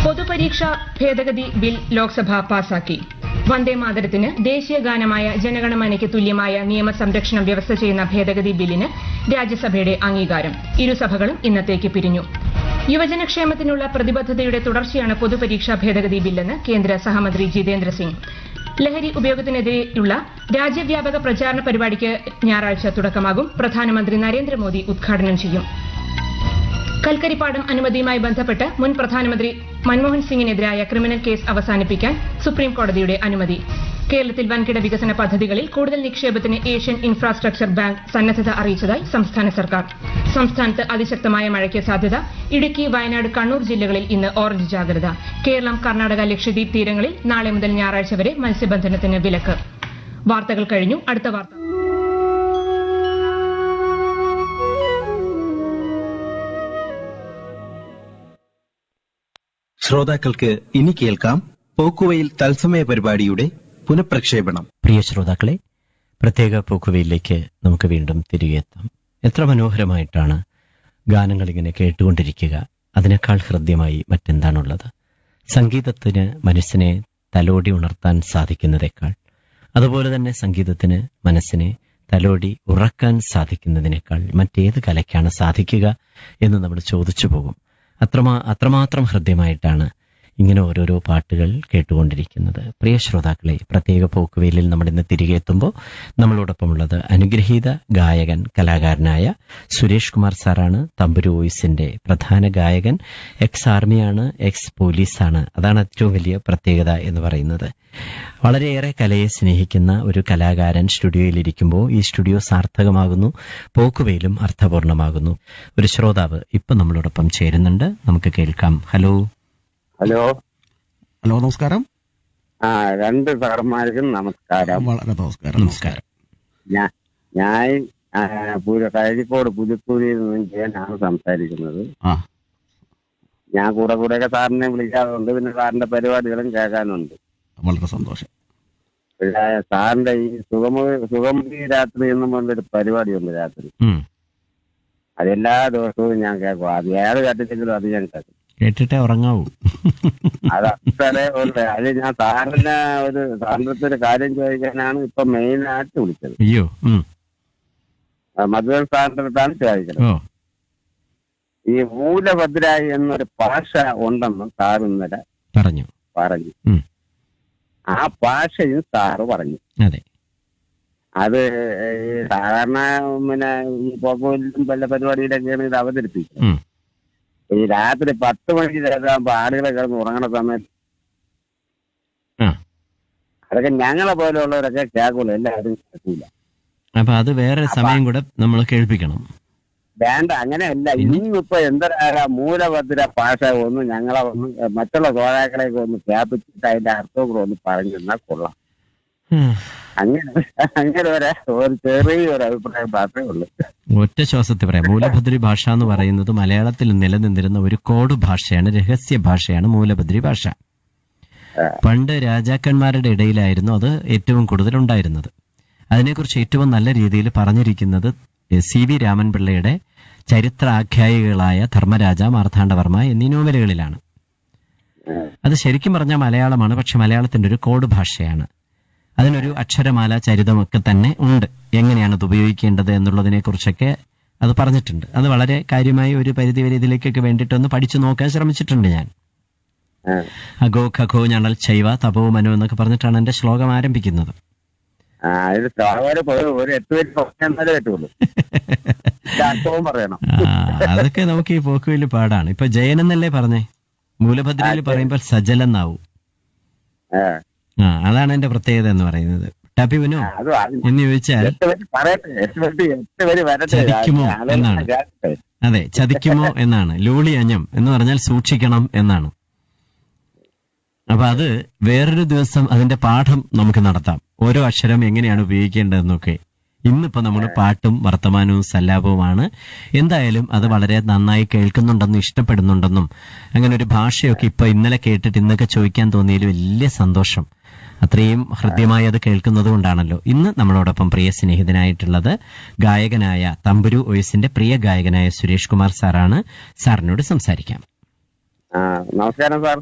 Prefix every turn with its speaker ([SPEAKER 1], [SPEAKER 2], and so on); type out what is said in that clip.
[SPEAKER 1] പൊതുപരീക്ഷാ ഭേദഗതി ബിൽ ലോക്സഭ പാസാക്കി വന്ദേ മാതരത്തിന് ദേശീയ ഗാനമായ ജനഗണമനയ്ക്ക് തുല്യമായ നിയമ സംരക്ഷണം വ്യവസ്ഥ ചെയ്യുന്ന ഭേദഗതി ബില്ലിന് രാജ്യസഭയുടെ അംഗീകാരം ഇരുസഭകളും ഇന്നത്തേക്ക് പിരിഞ്ഞു യുവജനക്ഷേമത്തിനുള്ള പ്രതിബദ്ധതയുടെ തുടർച്ചയാണ് പൊതുപരീക്ഷാ ഭേദഗതി ബില്ലെന്ന് കേന്ദ്ര സഹമന്ത്രി ജിതേന്ദ്ര സിംഗ് ലഹരി ഉപയോഗത്തിനെതിരെയുള്ള രാജ്യവ്യാപക പ്രചാരണ പരിപാടിക്ക് ഞായറാഴ്ച തുടക്കമാകും പ്രധാനമന്ത്രി നരേന്ദ്രമോദി ഉദ്ഘാടനം ചെയ്യും കൽക്കരിപ്പാടം അനുമതിയുമായി ബന്ധപ്പെട്ട് മുൻ പ്രധാനമന്ത്രി മൻമോഹൻ സിംഗിനെതിരായ ക്രിമിനൽ കേസ് അവസാനിപ്പിക്കാൻ സുപ്രീം കോടതിയുടെ അനുമതി കേരളത്തിൽ വൻകിട വികസന പദ്ധതികളിൽ കൂടുതൽ നിക്ഷേപത്തിന് ഏഷ്യൻ ഇൻഫ്രാസ്ട്രക്ചർ ബാങ്ക് സന്നദ്ധത അറിയിച്ചതായി സംസ്ഥാന സർക്കാർ സംസ്ഥാനത്ത് അതിശക്തമായ മഴയ്ക്ക് സാധ്യത ഇടുക്കി വയനാട് കണ്ണൂർ ജില്ലകളിൽ ഇന്ന് ഓറഞ്ച് ജാഗ്രത കേരളം കർണാടക ലക്ഷദ്വീപ് തീരങ്ങളിൽ നാളെ മുതൽ ഞായറാഴ്ച വരെ മത്സ്യബന്ധനത്തിന് വിലക്ക് വാർത്തകൾ കഴിഞ്ഞു അടുത്ത വാർത്ത
[SPEAKER 2] ശ്രോതാക്കൾക്ക് ഇനി കേൾക്കാം പോക്കുവയിൽ തത്സമയ പരിപാടിയുടെ പുനഃപ്രക്ഷേപണം
[SPEAKER 3] പ്രിയ ശ്രോതാക്കളെ പ്രത്യേക പോക്കുവയിലേക്ക് നമുക്ക് വീണ്ടും തിരികെ എത്താം എത്ര മനോഹരമായിട്ടാണ് ഗാനങ്ങൾ ഇങ്ങനെ കേട്ടുകൊണ്ടിരിക്കുക അതിനേക്കാൾ ഹൃദ്യമായി മറ്റെന്താണുള്ളത് സംഗീതത്തിന് മനസ്സിനെ തലോടി ഉണർത്താൻ സാധിക്കുന്നതേക്കാൾ അതുപോലെ തന്നെ സംഗീതത്തിന് മനസ്സിനെ തലോടി ഉറക്കാൻ സാധിക്കുന്നതിനേക്കാൾ മറ്റേത് കലയ്ക്കാണ് സാധിക്കുക എന്ന് നമ്മൾ ചോദിച്ചു പോകും അത്രമാ അത്രമാത്രം ഹൃദ്യമായിട്ടാണ് ഇങ്ങനെ ഓരോരോ പാട്ടുകൾ കേട്ടുകൊണ്ടിരിക്കുന്നത് പ്രിയ ശ്രോതാക്കളെ പ്രത്യേക പോക്കുവെയിലിൽ നമ്മൾ ഇന്ന് തിരികെ എത്തുമ്പോൾ നമ്മളോടൊപ്പമുള്ളത് അനുഗ്രഹീത ഗായകൻ കലാകാരനായ സുരേഷ് കുമാർ സാറാണ് തമ്പുരു വോയിസിന്റെ പ്രധാന ഗായകൻ എക്സ് ആർമിയാണ് എക്സ് പോലീസാണ് അതാണ് ഏറ്റവും വലിയ പ്രത്യേകത എന്ന് പറയുന്നത് വളരെയേറെ കലയെ സ്നേഹിക്കുന്ന ഒരു കലാകാരൻ സ്റ്റുഡിയോയിൽ ഇരിക്കുമ്പോൾ ഈ സ്റ്റുഡിയോ സാർത്ഥകമാകുന്നു പോക്കുവെയിലും അർത്ഥപൂർണമാകുന്നു ഒരു ശ്രോതാവ് ഇപ്പൊ നമ്മളോടൊപ്പം ചേരുന്നുണ്ട് നമുക്ക് കേൾക്കാം ഹലോ
[SPEAKER 4] ഹലോ
[SPEAKER 5] ഹലോ നമസ്കാരം
[SPEAKER 4] ആ രണ്ട് സാറന്മാർക്കും നമസ്കാരം
[SPEAKER 5] വളരെ നമസ്കാരം
[SPEAKER 3] നമസ്കാരം
[SPEAKER 4] ഞാൻ ഞാൻ ആ, പുര കഴരിക്കോട് പുതുപ്പൂരിൽ നിന്ന് ജയനാണ് സംസാരിക്കുന്നത്
[SPEAKER 5] ആ
[SPEAKER 4] ഞാൻ കൂടെ കൂടെയൊക്കെ സാറിനെ വിളിക്കാറുണ്ട് പിന്നെ സാറിന്റെ പരിപാടികളും കേൾക്കാനുണ്ട്
[SPEAKER 5] വളരെ സന്തോഷം
[SPEAKER 4] പിന്നെ സാറിന്റെ ഈ സുഗമ സുഗമതി രാത്രി എന്നും പറഞ്ഞൊരു പരിപാടിയുണ്ട് രാത്രി
[SPEAKER 3] ഉം.
[SPEAKER 4] അത് എല്ലാ ദിവസവും ഞാൻ കേൾക്കും അത് ഏത് കേട്ടിട്ടെങ്കിലും അത് ഞാൻ കേൾക്കും
[SPEAKER 3] കേട്ടിട്ടേ ഉറങ്ങാവൂ
[SPEAKER 4] അത് അത്രേ ഉണ്ട് അത് ഞാൻ സാറിന് ഒരു സാറിന്റെ അടുത്ത് ഒരു കാര്യം ചോദിക്കാനാണ് ഇപ്പൊ മെയിനായിട്ട് വിളിച്ചത്
[SPEAKER 3] അയ്യോ ഉം.
[SPEAKER 4] ആ, മധുരൻ സാറിന്റെ അടുത്താണ് ചോദിക്കുന്നത്
[SPEAKER 3] ഓ
[SPEAKER 4] ഈ മൂലഭദ്ര എന്നൊരു ഭാഷ ഉണ്ടെന്ന് സാർ ഇന്നലെ
[SPEAKER 3] പറഞ്ഞു
[SPEAKER 4] പറഞ്ഞു
[SPEAKER 3] ഉം.
[SPEAKER 4] ആ ഭാഷയും സാറ് പറഞ്ഞു
[SPEAKER 3] അതെ
[SPEAKER 4] അത് ഈ സാധാരണ പിന്നെ ഈ പോക്കോയിലും വല്ല പരിപാടിയിലൊക്കെയാണ് ഇത് അവതരിപ്പിക്കുന്നത്
[SPEAKER 3] ഉം.
[SPEAKER 4] ഈ രാത്രി പത്ത് മണിക്ക് ശേഷം ആളുകളെ കിടന്ന് ഉറങ്ങണ സമയത്ത്
[SPEAKER 3] ആ.
[SPEAKER 4] അതൊക്കെ ഞങ്ങളെ പോലെയുള്ളവരൊക്കെ കേൾക്കുള്ളൂ എല്ലാവരും കേൾക്കൂല
[SPEAKER 3] അപ്പൊ അത് വേറെ സമയം കൂടെ നമ്മൾ കേൾപ്പിക്കണം
[SPEAKER 4] വേണ്ട അങ്ങനെയല്ല ഇന്നിപ്പോ എന്തരാ മൂലഭദ്ര ഭാഷ ഒന്ന് ഞങ്ങളെ ഒന്ന് മറ്റുള്ള സോഴാക്കളെയൊക്കെ ഒന്ന് കേൾപ്പിച്ചിട്ട് അതിന്റെ അർത്ഥവും കൂടെ ഒന്ന് പറഞ്ഞു തന്നാൽ കൊള്ളാം
[SPEAKER 3] ഉം.
[SPEAKER 4] അങ്ങനെ അങ്ങനെ ഒരു ഒരു ചെറിയൊരു അഭിപ്രായം മാത്രമേ ഉള്ളൂ
[SPEAKER 3] ഒറ്റ ശ്വാസത്തിൽ പറയാം മൂലഭദ്രി ഭാഷ എന്ന് പറയുന്നത് മലയാളത്തിൽ നിലനിന്നിരുന്ന ഒരു കോഡ് ഭാഷയാണ് രഹസ്യ ഭാഷയാണ് മൂലഭദ്രി ഭാഷ പണ്ട് രാജാക്കന്മാരുടെ ഇടയിലായിരുന്നു അത് ഏറ്റവും കൂടുതൽ ഉണ്ടായിരുന്നത് അതിനെക്കുറിച്ച് ഏറ്റവും നല്ല രീതിയിൽ പറഞ്ഞിരിക്കുന്നത് സി വി രാമൻപിള്ളയുടെ ചരിത്രാഖ്യായികളായ ധർമ്മരാജ മാർത്താണ്ഡവർമ്മ എന്നീ നോവലുകളിലാണ് അത് ശരിക്കും പറഞ്ഞാൽ മലയാളമാണ് പക്ഷെ മലയാളത്തിന്റെ ഒരു കോഡ് ഭാഷയാണ് അതിനൊരു അക്ഷരമാല ചരിതമൊക്കെ തന്നെ ഉണ്ട് എങ്ങനെയാണ് അത് ഉപയോഗിക്കേണ്ടത് എന്നുള്ളതിനെ കുറിച്ചൊക്കെ അത് പറഞ്ഞിട്ടുണ്ട് അത് വളരെ കാര്യമായി ഒരു പരിധിവരെ ഇതിലേക്കൊക്കെ വേണ്ടിയിട്ടൊന്ന് പഠിച്ചു നോക്കാൻ ശ്രമിച്ചിട്ടുണ്ട് ഞാൻ
[SPEAKER 4] ആ.
[SPEAKER 3] അഗോ ഖഗോ ഞണൽ ചൈവ തപോ മനോ എന്നൊക്കെ പറഞ്ഞിട്ടാണ് എന്റെ ശ്ലോകം ആരംഭിക്കുന്നത്
[SPEAKER 4] ആ ഇത് സ്വാഭാവിക ഒരു എട്ട് പേര് പറഞ്ഞാലേ പറ്റുള്ളൂ ഇതിന്റെ അർത്ഥവും പറയണം
[SPEAKER 3] ആ, അതൊക്കെ നമുക്ക് ഈ പോക്കുവിൽ പാടാണ് ഇപ്പൊ ജയൻ എന്നല്ലേ പറഞ്ഞേ മൂലഭദ്രയിൽ പറയുമ്പോൾ സജലെന്നാവും
[SPEAKER 4] ആ.
[SPEAKER 3] ആ അതാണ് എന്റെ പ്രത്യേകത എന്ന് പറയുന്നത് ടപിവിനോ
[SPEAKER 4] അത് അത്
[SPEAKER 3] എന്ന് ചോദിച്ചാൽ
[SPEAKER 4] എട്ട് പേര് പറയട്ടെ എട്ട് പേര് എട്ട് പേര് വരട്ടെ
[SPEAKER 3] ചതിക്കുമോ
[SPEAKER 4] ആളുകൾ
[SPEAKER 3] എന്നാണ്.
[SPEAKER 4] കേൾക്കട്ടെ.
[SPEAKER 3] അതെ ചതിക്കുമോ എന്നാണ് ലൂളി അഞ്ഞം എന്ന് പറഞ്ഞാൽ സൂക്ഷിക്കണം എന്നാണ് അപ്പൊ അത് വേറൊരു ദിവസം അതിന്റെ പാഠം നമുക്ക് നടത്താം ഓരോ അക്ഷരം എങ്ങനെയാണ് ഉപയോഗിക്കേണ്ടതെന്നൊക്കെ ഇന്നിപ്പോ നമ്മൾ പാട്ടും വർത്തമാനവും സല്ലാപവുമാണ് എന്തായാലും അത് വളരെ നന്നായി കേൾക്കുന്നുണ്ടെന്നും ഇഷ്ടപ്പെടുന്നുണ്ടെന്നും അങ്ങനെ ഒരു ഭാഷയൊക്കെ ഇപ്പൊ ഇന്നലെ കേട്ടിട്ട് ഇന്നൊക്കെ ചോദിക്കാൻ തോന്നിയതിൽ വലിയ സന്തോഷം അത്രയും ഹൃദ്യമായി അത് കേൾക്കുന്നത് കൊണ്ടാണല്ലോ ഇന്ന് നമ്മളോടൊപ്പം പ്രിയ സ്നേഹിതനായിട്ടുള്ളത് ഗായകനായ തമ്പുരു ഒയസിന്റെ പ്രിയ ഗായകനായ സുരേഷ് കുമാർ സാറാണ് സാറിനോട് സംസാരിക്കാം
[SPEAKER 4] ആ നമസ്കാരം സാർ